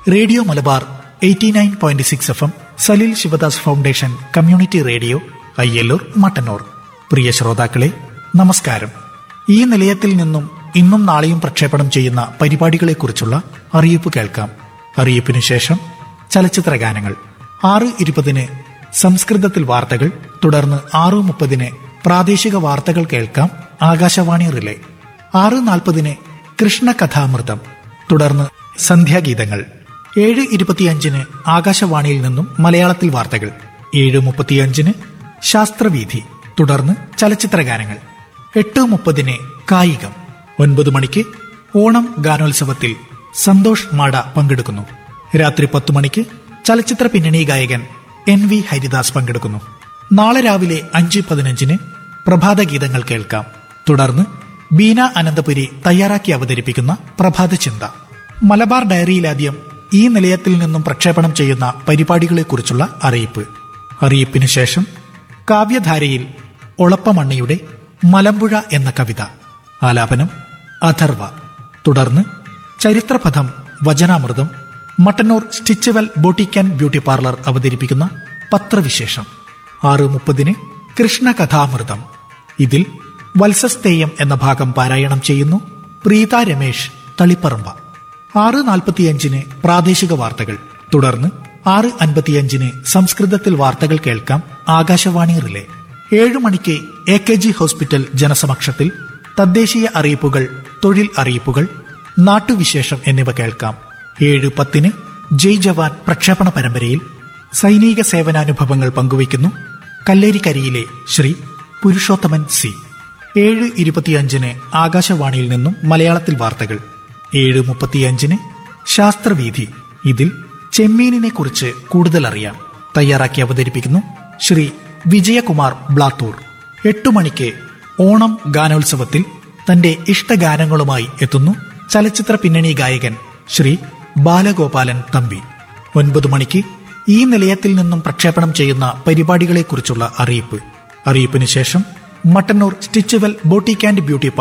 radio Malabar eighty nine point six F M Saleel Sivadas foundation community radio Ayyallur Mattannur പ്രിയ ശ്രോതാക്കളെ നമസ്കാരം ഈ നിലയത്തിൽ നിന്നും ഇന്നും നാളെയും പ്രക്ഷേപണം ചെയ്യുന്ന പരിപാടികളെക്കുറിച്ചുള്ള അറിയിപ്പ് കേൾക്കാം അറിയിപ്പിനു ശേഷം ചലച്ചിത്ര ഗാനങ്ങൾ ആറ് ഇരുപതിന് സംസ്കൃതത്തിൽ വാർത്തകൾ തുടർന്ന് ആറ് മുപ്പതിന് പ്രാദേശിക വാർത്തകൾ കേൾക്കാം ആകാശവാണി റിലേ ആറ് നാൽപ്പതിന് കൃഷ്ണകഥാമൃതം തുടർന്ന് സന്ധ്യാഗീതങ്ങൾ ഏഴ് ഇരുപത്തിയഞ്ചിന് ആകാശവാണിയിൽ നിന്നും മലയാളത്തിൽ വാർത്തകൾ ഏഴ് മുപ്പത്തിയഞ്ചിന് ശാസ്ത്രവീഥി തുടർന്ന് ചലച്ചിത്ര ഗാനങ്ങൾ എട്ട് മുപ്പതിന് കായികം ഒൻപത് മണിക്ക് ഓണം ഗാനോത്സവത്തിൽ സന്തോഷ് മാട പങ്കെടുക്കുന്നു രാത്രി പത്തു മണിക്ക് ചലച്ചിത്ര പിന്നണി ഗായകൻ എൻ വി ഹരിദാസ് പങ്കെടുക്കുന്നു നാളെ രാവിലെ അഞ്ച് പതിനഞ്ചിന് പ്രഭാത ഗീതങ്ങൾ കേൾക്കാം തുടർന്ന് ബീന അനന്തപുരി തയ്യാറാക്കി അവതരിപ്പിക്കുന്ന പ്രഭാത ചിന്ത മലബാർ ഡയറിയിലാദ്യം ഈ നിലയത്തിൽ നിന്നും പ്രക്ഷേപണം ചെയ്യുന്ന പരിപാടികളെക്കുറിച്ചുള്ള അറിയിപ്പ് അറിയിപ്പിനു ശേഷം കാവ്യധാരയിൽ ഒളപ്പമണ്ണയുടെ മലമ്പുഴ എന്ന കവിത ആലാപനം അഥർവ തുടർന്ന് ചരിത്രപഥം വചനാമൃതം Mattannur Stitchual boutique and beauty parlour അവതരിപ്പിക്കുന്ന പത്രവിശേഷം ആറ് മുപ്പതിന് കൃഷ്ണകഥാമൃതം ഇതിൽ വത്സസ്തേയം എന്ന ഭാഗം പാരായണം ചെയ്യുന്നു പ്രീത രമേശ് തളിപ്പറമ്പ ആറ് നാൽപ്പത്തിയഞ്ചിന് പ്രാദേശിക വാർത്തകൾ തുടർന്ന് ആറ് അൻപത്തിയഞ്ചിന് സംസ്കൃതത്തിൽ വാർത്തകൾ കേൾക്കാം ആകാശവാണി റിലേ ഏഴു മണിക്ക് എ കെ ജി ഹോസ്പിറ്റൽ ജനസമക്ഷത്തിൽ തദ്ദേശീയ അറിയിപ്പുകൾ തൊഴിൽ അറിയിപ്പുകൾ നാട്ടുവിശേഷം എന്നിവ കേൾക്കാം ഏഴ് പത്തിന് ജയ് ജവാൻ പ്രക്ഷേപണ പരമ്പരയിൽ സൈനിക സേവനാനുഭവങ്ങൾ പങ്കുവയ്ക്കുന്നു കല്ലേരിക്കരിയിലെ ശ്രീ പുരുഷോത്തമൻ സി ഏഴ് ഇരുപത്തിയഞ്ചിന് ആകാശവാണിയിൽ നിന്നും മലയാളത്തിൽ വാർത്തകൾ ഏഴ് മുപ്പത്തിയഞ്ചിന് ശാസ്ത്രവീഥി ഇതിൽ ചെമ്മീനിനെ കുറിച്ച് കൂടുതൽ അറിയാം തയ്യാറാക്കി അവതരിപ്പിക്കുന്നു ശ്രീ വിജയകുമാർ ബ്ലാത്തൂർ എട്ടു മണിക്ക് ഓണം ഗാനോത്സവത്തിൽ തന്റെ ഇഷ്ടഗാനങ്ങളുമായി എത്തുന്നു ചലച്ചിത്ര പിന്നണി ഗായകൻ ശ്രീ ബാലഗോപാലൻ തമ്പി ഒൻപത് മണിക്ക് ഈ നിലയത്തിൽ നിന്നും പ്രക്ഷേപണം ചെയ്യുന്ന പരിപാടികളെക്കുറിച്ചുള്ള അറിയിപ്പ് അറിയിപ്പിന് ശേഷം Mattannur Stitchual boutique and beauty